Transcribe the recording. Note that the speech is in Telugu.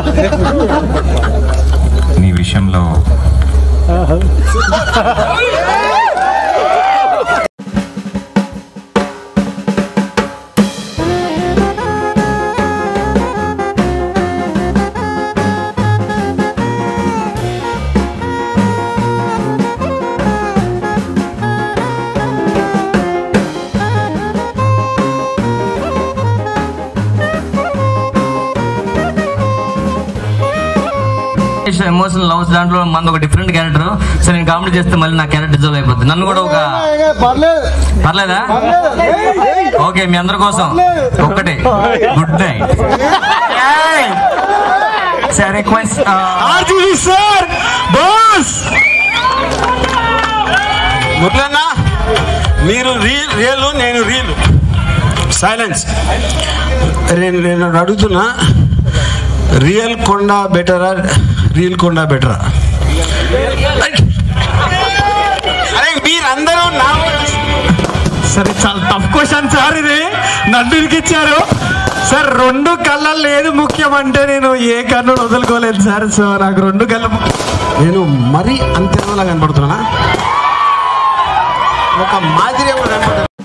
నీ విషయంలో ఎమోషనల్ లవ్స్ దాంట్లో మనది ఒక డిఫరెంట్ క్యారెక్టర్ సో నేను కామెడీ చేస్తే మళ్ళీ నా క్యారెక్టర్ డిజర్వ్ అయిపోతుంది నన్ను కూడా ఒక పర్లేదా ఓకే మీ అందరి కోసం ఒక్కటే good night sir request RGV sir boss ముట్లన్నా మీరు రీల్ రియల్ నేను రీల్ సైలెన్స్ నేను నేను అడుగుతున్నా రియల్ కొండ బెటరా రియల్ కొండ బెటరా అరే మీరందరూ నా సరే చాలా టఫ్ క్వశ్చన్ సార్ ఇది నన్ను ఇచ్చారు సార్ రెండు కళ్ళల్లో లేదు ముఖ్యం అంటే నేను ఏ కన్ను వదులుకోలేదు సార్ సో నాకు రెండు కళ్ళు ముఖ్యం. నేను మరీ అంతేలా కనపడుతున్నా ఒక మాదిరి కనపడుతున్నా